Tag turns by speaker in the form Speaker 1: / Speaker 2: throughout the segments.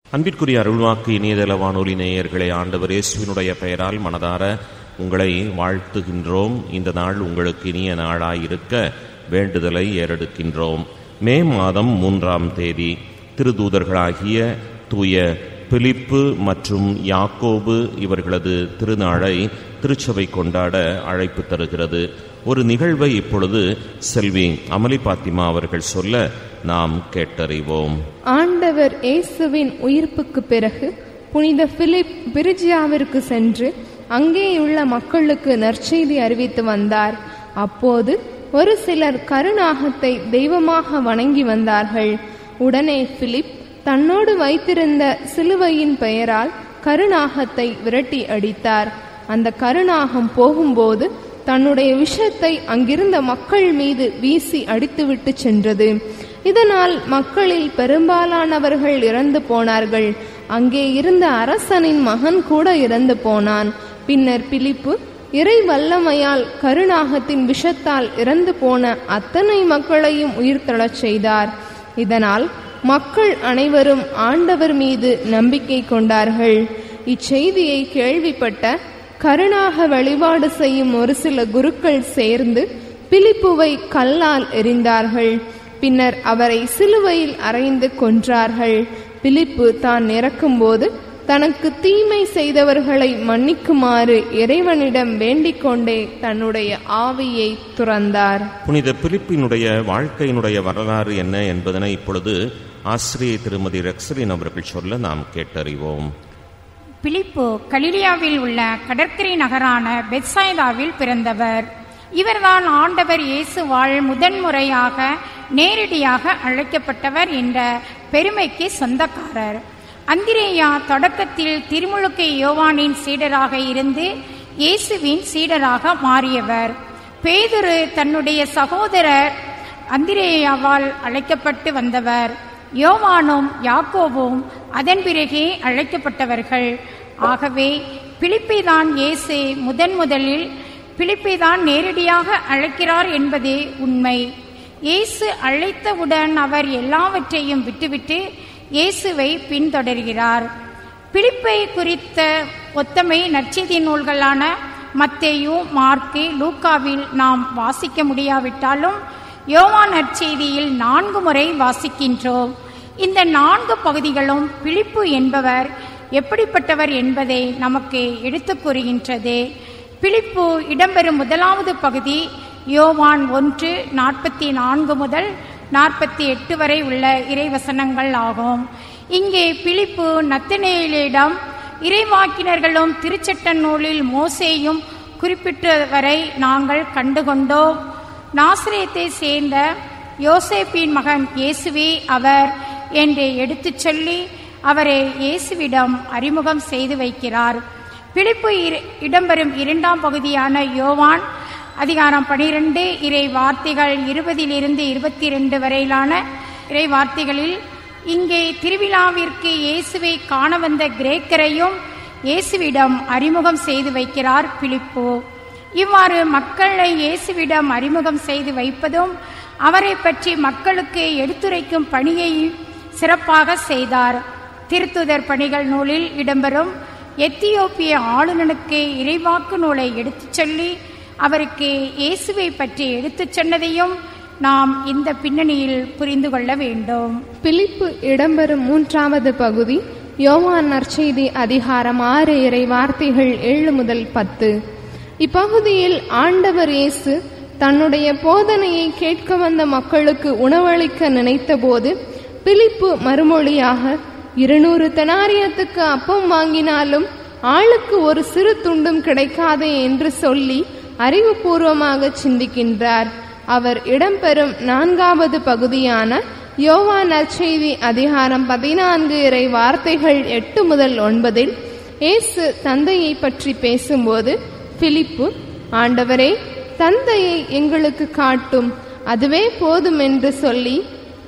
Speaker 1: அன்பிற்குரிய அருள்வாக்கு இணையதள வானொலி நேயர்களே ஆண்டவர் இயேசுவினுடைய பெயரால் மனதார உங்களை வாழ்த்துகின்றோம் இந்த நாள் உங்களுக்கு இனிய நாளாயிருக்க வேண்டுதலை ஏறெடுக்கின்றோம் மே மாதம் மூன்றாம் தேதி திருதூதர்களாகிய தூய பிலிப்பு மற்றும் யாக்கோபு இவர்களது திருநாளை திருச்சபை கொண்டாட அழைப்பு தருகிறது ஒரு நிகழ்வை இப்பொழுது செல்வி அமலி பாத்திமா அவர்கள் சொல்ல நாம் கேட்டறிவோம்
Speaker 2: ஆண்டவர் இயேசுவின் உயிர்ப்புக்கு பிறகு புனித பிலிப் பிரிஜியாவிற்கு சென்று அங்கேயுள்ள மக்களுக்கு நற்செய்தி அறிவித்து வந்தார் அப்போது ஒரு சிலர் கருநாகத்தை தெய்வமாக வணங்கி வந்தார்கள் உடனே பிலிப் தன்னோடு வைத்திருந்த சிலுவையின் பெயரால் கருநாகத்தை விரட்டி அடித்தார் அந்த கருநாகம் போகும்போது தன்னுடைய விஷத்தை அங்கிருந்த மக்கள் மீது வீசி அடித்துவிட்டு சென்றது இதனால் மக்களில் பெரும்பாலானவர்கள் இறந்து போனார்கள் அங்கே இருந்த அரசனின் மகன் கூட இறந்து போனான் பின்னர் பிலிப்பு இறை வல்லமையால் கருநாகத்தின் விஷத்தால் இறந்து போன அத்தனை மக்களையும் உயிர்த்தெழச் செய்தார் இதனால் மக்கள் அனைவரும் ஆண்டவர் மீது நம்பிக்கை கொண்டார்கள் இச்செய்தியை கேள்விப்பட்ட கருணாக வழிபாடு செய்யும் ஒரு சில குருக்கள் சேர்ந்து பிலிப்புவை கல்லால் எறிந்தார்கள் பின்னர் அவரை சிலுவையில் அறைந்து கொன்றார்கள் பிலிப்பு தான் இறக்கும்போது தனக்கு தீமை செய்தவர்களை மன்னிக்குமாறு இறைவனிடம் வேண்டிக் கொண்டே தன்னுடைய ஆவியை துறந்தார்
Speaker 1: புனித பிலிப்பினுடைய வாழ்க்கையினுடைய வரலாறு என்ன என்பதனை இப்பொழுது ஆசிரியை திருமதி ரெக்ஸலின் அவர்கள் சொல்ல நாம் கேட்டறிவோம்
Speaker 3: பிலிப்பு கலிலியாவில் உள்ள கடற்கரை நகரான பெத்சாய்தாவில் பிறந்தவர் இவர்தான் ஆண்டவர் இயேசுவாள் முதன்முறையாக நேரடியாக அழைக்கப்பட்டவர் என்ற பெருமைக்கு சொந்தக்காரர் அந்திரேயா தொடக்கத்தில் திருமுழுக்கை யோவானின் சீடராக இருந்து இயேசுவின் சீடராக மாறியவர் பேதுரு தன்னுடைய சகோதரர் அந்திரேயாவால் அழைக்கப்பட்டு வந்தவர் யோவானும் யாக்கோவும் அதன் பிறகே அழைக்கப்பட்டவர்கள் ஆகவே பிலிப்பை தான் இயேசு முதன் முதலில் பிலிப்பை தான் நேரடியாக அழைக்கிறார் என்பதே உண்மை இயேசு அழைத்தவுடன் அவர் எல்லாவற்றையும் விட்டுவிட்டு இயேசுவை பின்தொடர்கிறார் பிலிப்பை குறித்த ஒத்தமை நற்செய்தி நூல்களான மத்தேயு மார்க்கு லூக்காவில் நாம் வாசிக்க முடியாவிட்டாலும் யோவான் நற்செய்தியில் நான்கு முறை வாசிக்கின்றோம் இந்த நான்கு பகுதிகளும் பிலிப்பு என்பவர் எப்படிப்பட்டவர் என்பதை நமக்கு எடுத்துக் கூறுகின்றது பிலிப்பு இடம்பெறும் முதலாவது பகுதி யோவான் ஒன்று நாற்பத்தி நான்கு முதல் நாற்பத்தி எட்டு வரை உள்ள இறைவசனங்கள் ஆகும் இங்கே பிலிப்பு நத்தனேலிடம் இறைவாக்கினர்களும் திருச்சட்ட நூலில் மோசேயும் குறிப்பிட்டவரை நாங்கள் கண்டுகொண்டோம் நாசிரியத்தை சேர்ந்த யோசேப்பின் மகன் இயேசுவே அவர் என்று எடுத்துச் சொல்லி அவரை இயேசுவிடம் அறிமுகம் செய்து வைக்கிறார் பிலிப்பு இடம்பெறும் இரண்டாம் பகுதியான யோவான் அதிகாரம் பனிரெண்டு இறை வார்த்தைகள் இருபதிலிருந்து இருபத்தி ரெண்டு வரையிலான இறை வார்த்தைகளில் இங்கே திருவிழாவிற்கு இயேசுவை காண வந்த கிரேக்கரையும் இயேசுவிடம் அறிமுகம் செய்து வைக்கிறார் பிலிப்பு இவ்வாறு மக்களை இயேசுவிடம் அறிமுகம் செய்து வைப்பதும் அவரை பற்றி மக்களுக்கு எடுத்துரைக்கும் பணியை சிறப்பாக செய்தார் திருத்துதர் பணிகள் நூலில் இடம்பெறும் எத்தியோப்பிய ஆளுநனுக்கு இறைவாக்கு நூலை எடுத்துச் சொல்லி அவருக்கு இயேசுவை பற்றி எடுத்துச் சொன்னதையும் நாம் இந்த பின்னணியில் புரிந்து கொள்ள வேண்டும்
Speaker 2: பிலிப்பு இடம்பெறும் மூன்றாவது பகுதி யோவான் நற்செய்தி அதிகாரம் ஆறு இறை வார்த்தைகள் ஏழு முதல் பத்து இப்பகுதியில் ஆண்டவர் இயேசு தன்னுடைய போதனையை கேட்க வந்த மக்களுக்கு உணவளிக்க நினைத்தபோது பிலிப்பு மறுமொழியாக இருநூறு தெனாரியத்துக்கு அப்பம் வாங்கினாலும் ஆளுக்கு ஒரு சிறு துண்டும் கிடைக்காதே என்று சொல்லி அறிவுபூர்வமாக சிந்திக்கின்றார் அவர் இடம்பெறும் நான்காவது பகுதியான யோவா நற்செய்தி அதிகாரம் பதினான்கு இறை வார்த்தைகள் எட்டு முதல் ஒன்பதில் இயேசு தந்தையை பற்றி பேசும்போது பிலிப்பு ஆண்டவரே தந்தையை எங்களுக்கு காட்டும் அதுவே போதும் என்று சொல்லி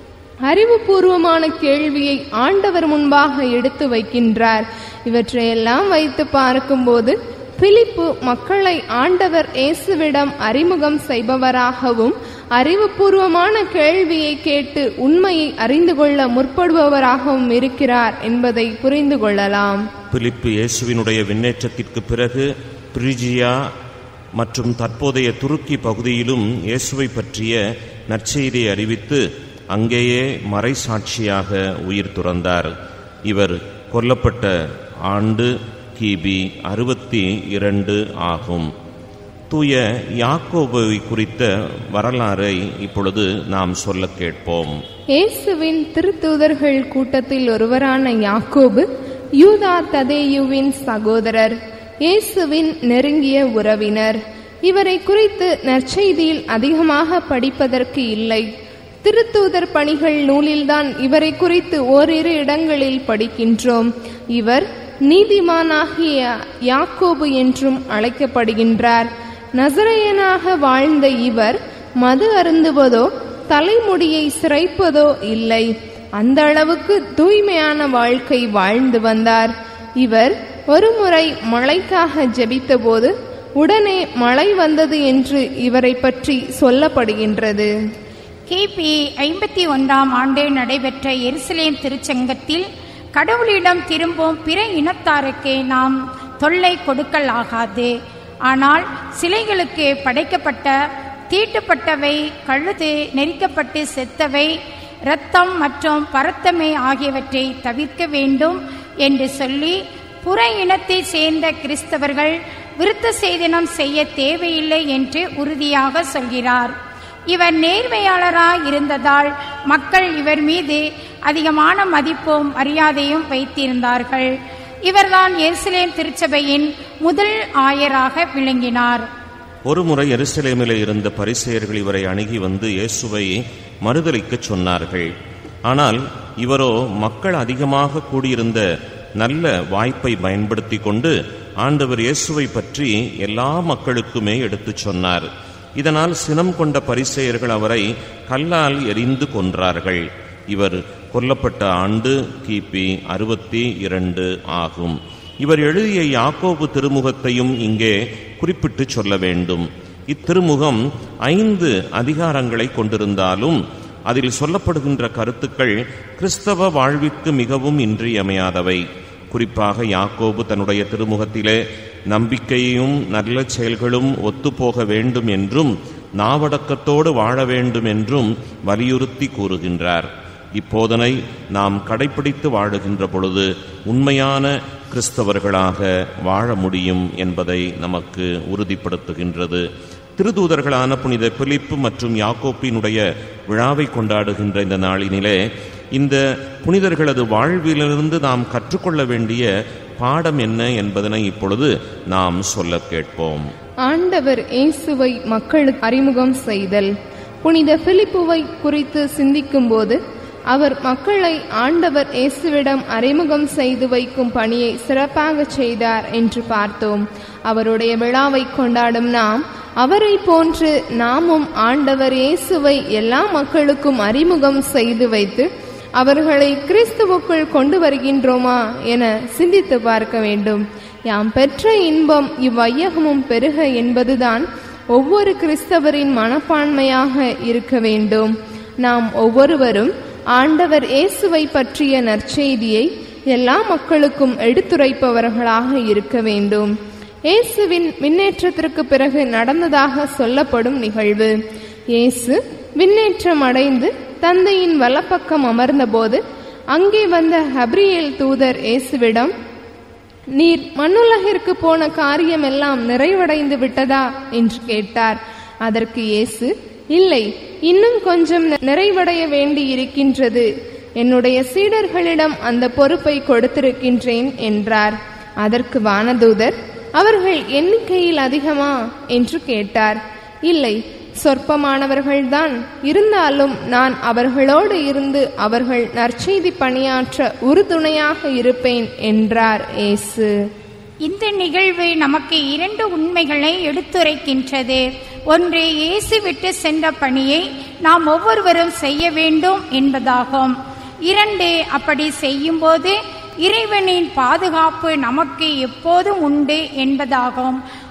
Speaker 2: அறிவுபூர்வமான கேள்வியை ஆண்டவர் முன்பாக எடுத்து வைக்கின்றார் இவற்றையெல்லாம் வைத்து பார்க்கும்போது பிலிப்பு மக்களை ஆண்டவர் இயேசுவிடம் அறிமுகம் செய்பவராகவும் அறிவுபூர்வமான கேள்வியை கேட்டு உண்மையை அறிந்து கொள்ள முற்படுபவராகவும் இருக்கிறார் என்பதை புரிந்து கொள்ளலாம்
Speaker 1: பிலிப்பு இயேசுவினுடைய விண்ணேற்றத்திற்கு பிறகு பிரிஜியா மற்றும் தற்போதைய துருக்கி பகுதியிலும் இயேசுவை பற்றிய நற்செய்தியை அறிவித்து அங்கேயே மறைசாட்சியாக உயிர் துறந்தார் இவர் கொல்லப்பட்ட ஆண்டு கிபி அறுபத்தி இரண்டு ஆகும் தூய யாக்கோபை குறித்த வரலாறை இப்பொழுது நாம் சொல்ல கேட்போம்
Speaker 2: இயேசுவின் திருத்தூதர்கள் கூட்டத்தில் ஒருவரான யாக்கோபு யூதா ததேயுவின் சகோதரர் இயேசுவின் நெருங்கிய உறவினர் இவரை குறித்து நற்செய்தியில் அதிகமாக படிப்பதற்கு இல்லை திருத்தூதர் பணிகள் நூலில்தான் இவரை குறித்து ஓரிரு இடங்களில் படிக்கின்றோம் இவர் நீதிமானாகிய யாக்கோபு என்றும் அழைக்கப்படுகின்றார் நசரேயனாக வாழ்ந்த இவர் மது அருந்துவதோ தலைமுடியை சிரைப்பதோ இல்லை அந்த அளவுக்கு தூய்மையான வாழ்க்கை வாழ்ந்து வந்தார் இவர் ஒருமுறை மழைக்காக ஜெபித்தபோது உடனே மழை வந்தது என்று இவரை பற்றி சொல்லப்படுகின்றது
Speaker 3: கிபி ஐம்பத்தி ஒன்றாம் ஆண்டு நடைபெற்ற எருசலேம் திருச்சங்கத்தில் கடவுளிடம் திரும்பும் பிற இனத்தாருக்கு நாம் தொல்லை கொடுக்கல் ஆகாது ஆனால் சிலைகளுக்கு படைக்கப்பட்ட தீட்டுப்பட்டவை கழுது நெரிக்கப்பட்டு செத்தவை இரத்தம் மற்றும் பரத்தமை ஆகியவற்றை தவிர்க்க வேண்டும் என்று சொல்லி புற இனத்தைச் சேர்ந்த கிறிஸ்தவர்கள் விருத்த சேதனம் செய்ய தேவையில்லை என்று உறுதியாக சொல்கிறார் இவர் நேர்மையாளராய் இருந்ததால் மக்கள் இவர் மீது அதிகமான மதிப்பும் மரியாதையும் வைத்திருந்தார்கள் இவர்தான் எருசலேம் திருச்சபையின் முதல் ஆயராக விளங்கினார்
Speaker 1: ஒருமுறை எருசலேமிலே இருந்த பரிசேயர்கள் இவரை அணுகி வந்து இயேசுவை மறுதலிக்கச் சொன்னார்கள் ஆனால் இவரோ மக்கள் அதிகமாக கூடியிருந்த நல்ல வாய்ப்பை பயன்படுத்தி கொண்டு ஆண்டவர் இயேசுவை பற்றி எல்லா மக்களுக்குமே எடுத்துச் சொன்னார் இதனால் சினம் கொண்ட பரிசேயர்கள் அவரை கல்லால் எரிந்து கொன்றார்கள் இவர் கொல்லப்பட்ட ஆண்டு கிபி அறுபத்தி இரண்டு ஆகும் இவர் எழுதிய யாக்கோபு திருமுகத்தையும் இங்கே குறிப்பிட்டு சொல்ல வேண்டும் இத்திருமுகம் ஐந்து அதிகாரங்களை கொண்டிருந்தாலும் அதில் சொல்லப்படுகின்ற கருத்துக்கள் கிறிஸ்தவ வாழ்விற்கு மிகவும் இன்றியமையாதவை குறிப்பாக யாக்கோபு தன்னுடைய திருமுகத்திலே நம்பிக்கையும் நல்ல செயல்களும் ஒத்துப்போக வேண்டும் என்றும் நாவடக்கத்தோடு வாழ வேண்டும் என்றும் வலியுறுத்தி கூறுகின்றார் இப்போதனை நாம் கடைப்பிடித்து வாழுகின்ற பொழுது உண்மையான கிறிஸ்தவர்களாக வாழ முடியும் என்பதை நமக்கு உறுதிப்படுத்துகின்றது திருதூதர்களான புனித பிலிப்பு மற்றும் யாக்கோப்பினுடைய விழாவை கொண்டாடுகின்ற இந்த நாளினிலே இந்த புனிதர்களது வாழ்விலிருந்து நாம் கற்றுக்கொள்ள வேண்டிய பாடம் என்ன என்பதனை இப்பொழுது நாம் சொல்ல கேட்போம்
Speaker 2: ஆண்டவர் இயேசுவை மக்களுக்கு அறிமுகம் செய்தல் புனித பிலிப்புவை குறித்து சிந்திக்கும்போது அவர் மக்களை ஆண்டவர் இயேசுவிடம் அறிமுகம் செய்து வைக்கும் பணியை சிறப்பாக செய்தார் என்று பார்த்தோம் அவருடைய விழாவை கொண்டாடும் நாம் அவரை போன்று நாமும் ஆண்டவர் இயேசுவை எல்லா மக்களுக்கும் அறிமுகம் செய்து வைத்து அவர்களை கிறிஸ்துவுக்குள் கொண்டு வருகின்றோமா என சிந்தித்து பார்க்க வேண்டும் யாம் பெற்ற இன்பம் இவ்வையகமும் பெருக என்பதுதான் ஒவ்வொரு கிறிஸ்தவரின் மனப்பான்மையாக இருக்க வேண்டும் நாம் ஒவ்வொருவரும் ஆண்டவர் இயேசுவை பற்றிய நற்செய்தியை எல்லா மக்களுக்கும் எடுத்துரைப்பவர்களாக இருக்க வேண்டும் இயேசுவின் விண்ணேற்றத்திற்கு பிறகு நடந்ததாக சொல்லப்படும் நிகழ்வு இயேசு விண்ணேற்றம் அடைந்து தந்தையின் வலப்பக்கம் அமர்ந்தபோது அங்கே வந்த ஹப்ரியேல் தூதர் இயேசுவிடம் நீர் மண்ணுலகிற்கு போன காரியமெல்லாம் நிறைவடைந்து விட்டதா என்று கேட்டார் அதற்கு இயேசு இல்லை இன்னும் கொஞ்சம் நிறைவடைய வேண்டி இருக்கின்றது என்னுடைய சீடர்களிடம் அந்த பொறுப்பை கொடுத்திருக்கின்றேன் என்றார் அதற்கு வானதூதர் அவர்கள் எண்ணிக்கையில் அதிகமா என்று கேட்டார் இல்லை சொற்பமானவர்கள்தான் இருந்தாலும் நான் அவர்களோடு இருந்து அவர்கள் நற்செய்தி பணியாற்ற உறுதுணையாக இருப்பேன் என்றார் இயேசு
Speaker 3: இந்த நிகழ்வு நமக்கு இரண்டு உண்மைகளை எடுத்துரைக்கின்றது ஒன்று இயேசு விட்டு சென்ற பணியை நாம் ஒவ்வொருவரும் செய்ய வேண்டும் என்பதாகும் இரண்டு அப்படி செய்யும்போது இறைவனின் பாதுகாப்பு நமக்கு எப்போதும் உண்டு என்பதாகும்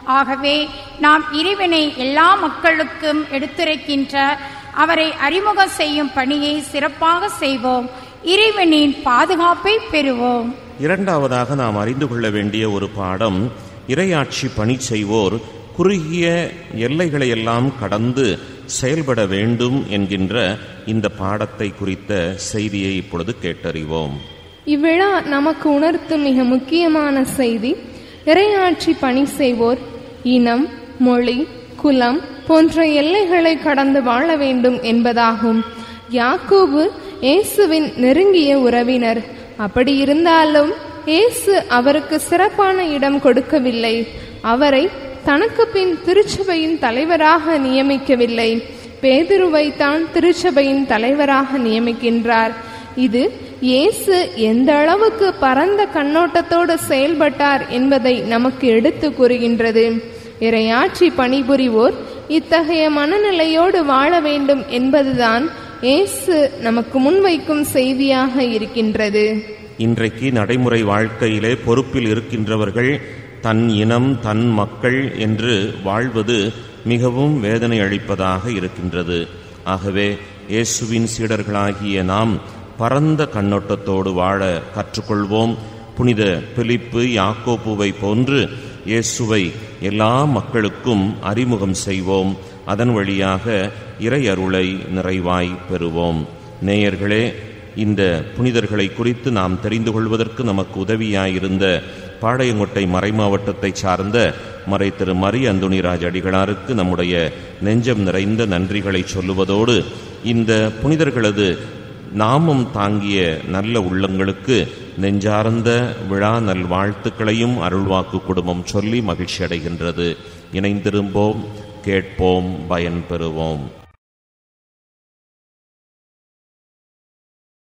Speaker 3: ஆகவே நாம் இறைவனை எல்லா மக்களுக்கும் எடுத்துரைக்கின்ற அவரை அறிமுகம் செய்யும் பணியை சிறப்பாக செய்வோம் இறைவனின் பாதுகாப்பை பெறுவோம்
Speaker 1: இரண்டாவதாக நாம் அறிந்து கொள்ள வேண்டிய ஒரு பாடம் இரையாட்சி பணி செய்வோர் குறுகிய எல்லைகளை எல்லாம் கடந்து செயல்பட வேண்டும் என்கின்ற இந்த பாடத்தை குறித்த செய்தியை இப்பொழுது கேட்டறிவோம்
Speaker 2: இவ்விழா நமக்கு உணர்த்தும் மிக முக்கியமான செய்தி இறையாட்சி பணி செய்வோர் இனம் மொழி குலம் போன்ற எல்லைகளை கடந்து வாழ வேண்டும் என்பதாகும் யாக்கோபு இயேசுவின் நெருங்கிய உறவினர் அப்படி இருந்தாலும் இயேசு அவருக்கு சிறப்பான இடம் கொடுக்கவில்லை அவரை தனக்கு பின் திருச்சபையின் தலைவராக நியமிக்கவில்லை பேதுருவை தான் திருச்சபையின் தலைவராக நியமிக்கின்றார் இது இயேசு எந்த அளவுக்கு பரந்த கண்ணோட்டத்தோடு செயல்பட்டார் என்பதை நமக்கு எடுத்து கூறுகின்றது இறையாட்சி பணிபுரிவோர் இத்தகைய மனநிலையோடு வாழ வேண்டும் என்பதுதான் இயேசு நமக்கு முன்வைக்கும் செய்தியாக இருக்கின்றது
Speaker 1: இன்றைக்கு நடைமுறை வாழ்க்கையிலே பொறுப்பில் இருக்கின்றவர்கள் தன் இனம் தன் மக்கள் என்று வாழ்வது மிகவும் வேதனை அளிப்பதாக இருக்கின்றது ஆகவே இயேசுவின் சீடர்களாகிய நாம் பரந்த கண்ணோட்டத்தோடு வாழ கற்றுக்கொள்வோம் புனித பிலிப்பு யாக்கோப்புவை போன்று இயேசுவை எல்லா மக்களுக்கும் அறிமுகம் செய்வோம் அதன் வழியாக இறை அருளை நிறைவாய் பெறுவோம் நேயர்களே இந்த புனிதர்களை குறித்து நாம் தெரிந்து கொள்வதற்கு நமக்கு உதவியாயிருந்த பாளையங்கோட்டை மறைமாவட்டத்தை சார்ந்த மறை திரு மரி அந்துணிராஜ் அடிகளாருக்கு நம்முடைய நெஞ்சம் நிறைந்த நன்றிகளை சொல்லுவதோடு இந்த புனிதர்களது நாமம் தாங்கிய நல்ல உள்ளங்களுக்கு நெஞ்சார்ந்த விழா நல்வாழ்த்துக்களையும் அருள்வாக்கு குடும்பம் சொல்லி மகிழ்ச்சி அடைகின்றது இணைந்திருப்போம் கேட்போம் பயன்பெறுவோம்